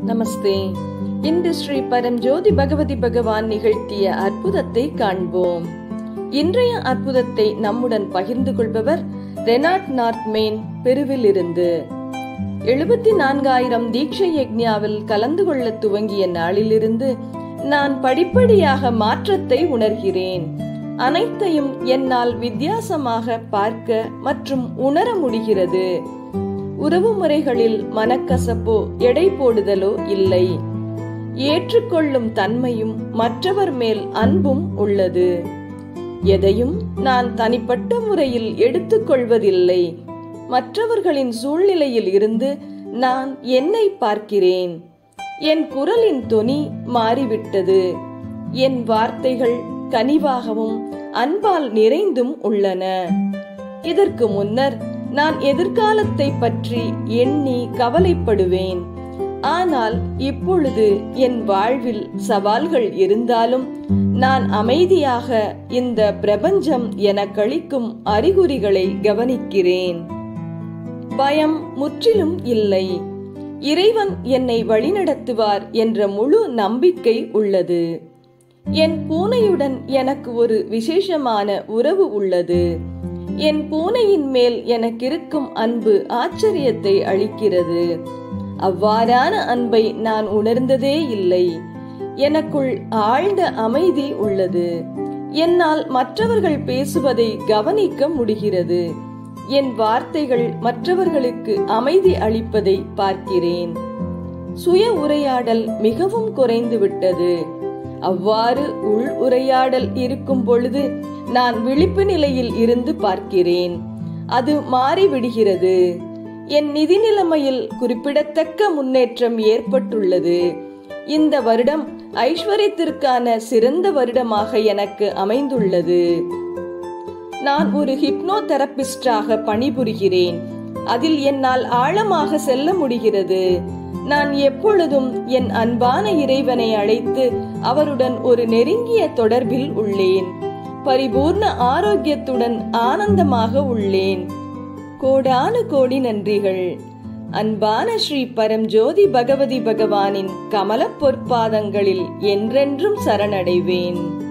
நமஸ்தே இன்று ஸ்ரீ பரஞ்சோதி பகவதி பகவான் நிகழ்த்திய அற்புதத்தை காண்போம் இன்றைய அற்புதத்தை நம்முடன் பகிர்ந்து கொள்பவர் ரெனாட் நார்த்மேன் பெருவில் இருந்து எழுபத்தி நான்காயிரம் தீட்சை யக்ஞாவில் கலந்து கொள்ள துவங்கிய நாளிலிருந்து நான் படிப்படியாக மாற்றத்தை உணர்கிறேன் அனைத்தையும் என்னால் வித்தியாசமாக பார்க்க மற்றும் உணர முடிகிறது உறவு முறைகளில் மனக்கசப்போ எடை போடுதலோ இல்லை ஏற்றுக்கொள்ளும் தன்மையும் மற்றவர் மேல் அன்பும் உள்ளது எதையும் நான் தனிப்பட்ட முறையில் எடுத்துக்கொள்வதில்லை மற்றவர்களின் சூழ்நிலையில் இருந்து நான் என்னை பார்க்கிறேன் என் குரலின் தொனி மாறிவிட்டது என் வார்த்தைகள் கனிவாகவும் அன்பால் நிறைந்தும் உள்ளன இதற்கு முன்னர் நான் எதிர்காலத்தை பற்றி எண்ணி கவலைப்படுவேன் ஆனால் இப்பொழுது என் வாழ்வில் சவால்கள் இருந்தாலும் நான் அமைதியாக இந்த பிரபஞ்சம் எனக்களிக்கும் அறிகுறிகளை கவனிக்கிறேன் பயம் முற்றிலும் இல்லை இறைவன் என்னை வழிநடத்துவார் என்ற முழு நம்பிக்கை உள்ளது என் பூனையுடன் எனக்கு ஒரு விசேஷமான உறவு உள்ளது என் பூனையின் மேல் எனக்கிருக்கும் அன்பு ஆச்சரியத்தை அளிக்கிறது அவ்வாறான அன்பை நான் உணர்ந்ததே இல்லை எனக்குள் ஆழ்ந்த அமைதி உள்ளது என்னால் மற்றவர்கள் பேசுவதை கவனிக்க முடிகிறது என் வார்த்தைகள் மற்றவர்களுக்கு அமைதி அளிப்பதை பார்க்கிறேன் சுய உரையாடல் மிகவும் குறைந்து விட்டது அவ்வாறு உள் உரையாடல் இருக்கும் பொழுது நான் விழிப்பு நிலையில் இருந்து பார்க்கிறேன் அது மாறிவிடுகிறது என் நிதி நிலைமையில் குறிப்பிடத்தக்க முன்னேற்றம் ஏற்பட்டுள்ளது இந்த வருடம் ஐஸ்வர்யத்திற்கான சிறந்த வருடமாக எனக்கு அமைந்துள்ளது நான் ஒரு ஹிப்னோ தெரபிஸ்டாக பணிபுரிகிறேன் அதில் என்னால் ஆழமாக செல்ல முடிகிறது நான் எப்பொழுதும் என் அன்பான இறைவனை அழைத்து அவருடன் ஒரு நெருங்கிய தொடர்பில் உள்ளேன் பரிபூர்ண ஆரோக்கியத்துடன் ஆனந்தமாக உள்ளேன் கோடானு கோடி நன்றிகள் அன்பான ஸ்ரீ பரம்ஜோதி பகவதி பகவானின் கமல பொற்பாதங்களில் என்றென்றும் சரணடைவேன்